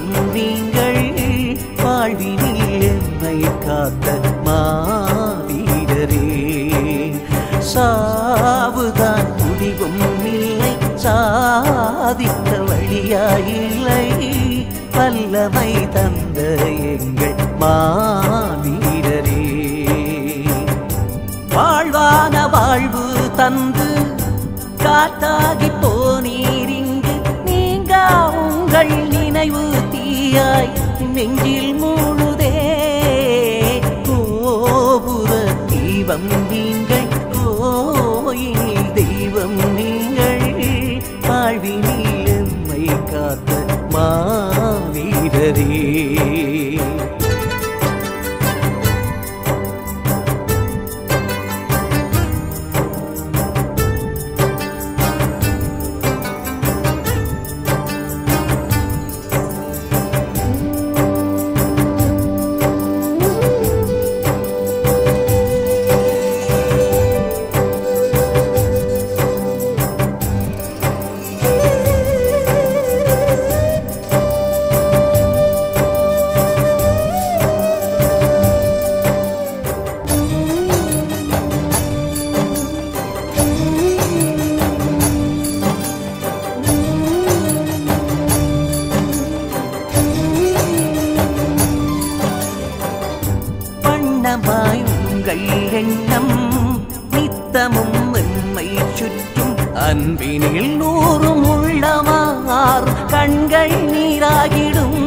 தெய்வம் நீங்கள் வாழ்வினில் எம்மை காத்த மாவீரரே சாவுதான் முடிவும் இல்லை சாதிக்க வழியாயில்லை வல்லமை தந்த எங்கள் மாவீரரே வாழ்வான வாழ்வு தந்து காத்தாகி போனீரிங்கு நீங்க உங்கள் நினைவு தீயாய் நெஞ்சில் மூழுதே கோபுர தீபம் நீங்கள் கோயில் தெய்வம் நீங்கள் வாழ்வினில் எம்மை காத்த மாவீரரே வண்ணமாய் உங்கள் எண்ணம் நித்தமும் எம்மை சுற்றும் அன்பினில் நூறும் உள்ளமாறு கண்கள் நீராகிடும்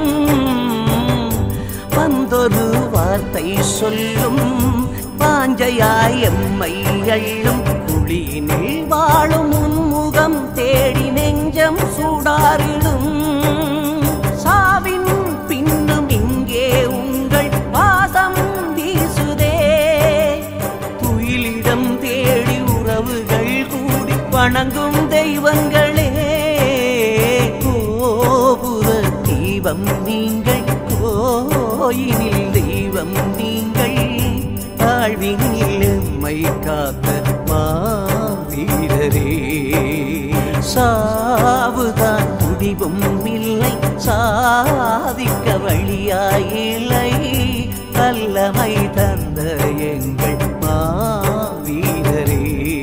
வந்தொரு வார்த்தை சொல்லும் வாஞ்சையாய் எம்மை அள்ளும் குழியினில் வாழும் உன்முகம் தேடி நெஞ்சம் சூடாரிடும் சாவின் பின்னும் இங்கே உங்கள் வாசம் வீசுதே துயிலிடம் தேடி உறவுகள் கூடி வணங்கும் தெய்வங்களே கோபுர தீபம் நீங்கள் கோயிலில் தெய்வம் நீங்கள் வாழ்வினில் எம்மை காத்த மாவீரரே சாவுதான் முடிவும் இல்லை சாதிக்க வழியாயில்லை வல்லமை தந்த எங்கள் மாவீரரே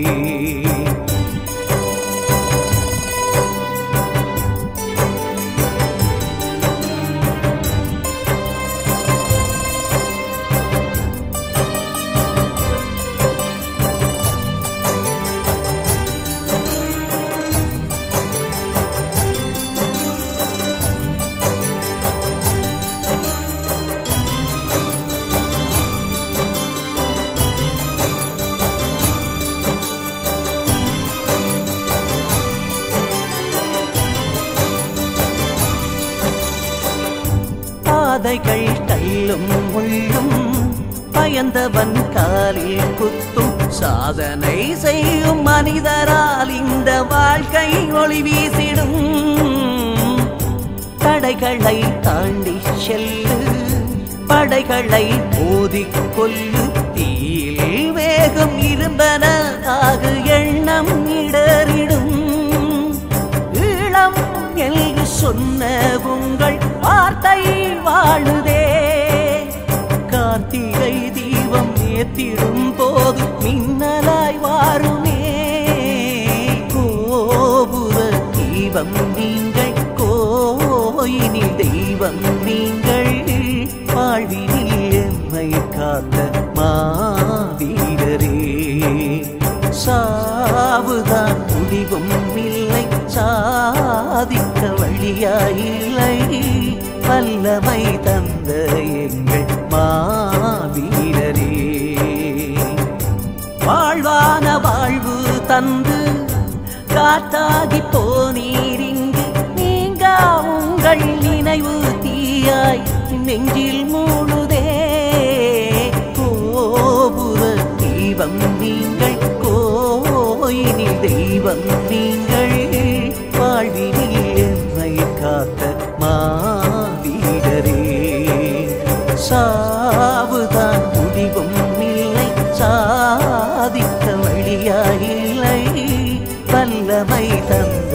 பாதைகள் தள்ளும் முள்ளும் பயந்தவன் காலில் குத்தும் சாதனை செய்யும் மனிதரால் இந்த வாழ்க்கை ஒளி வீசிடும் தடைகளை தாண்டி செல்லு படைகளை மோதிக் கொல்லு தீயில் வேகம் இருந்தனாக எண்ணம் இடறிடும் ஈழம் என்று சொன்ன உங்கள் வார்த்தை வாழுதே கார்த்திகை தீபம் ஏத்திடும் போது மின்னலாய் வாருமே கோபுர தீபம் நீங்கள் கோயினில் தெய்வம் நீங்கள் வாழ்வினில் எம்மை காத்த மாவீரரே சாவுதான் முடிவும் இல்லை சாதிக்க வழியாயில்லை வல்லமை தந்த எங்கள் மாவீரரே வாழ்வான வாழ்வு தந்து காத்தாகி போனீரிங்கு நீங்க உங்கள் நினைவு தீயாய் நெஞ்சில் மூழுதே கோபுர தீபம் நீங்கள் கோயினில் தெய்வம் நீங்கள் வாழ்வினில் எம்மை காத்த மாவீரரே சாவுதான் முடிவும் இல்லை சாதிக்க வழியாயில்லை வல்லமை தந்த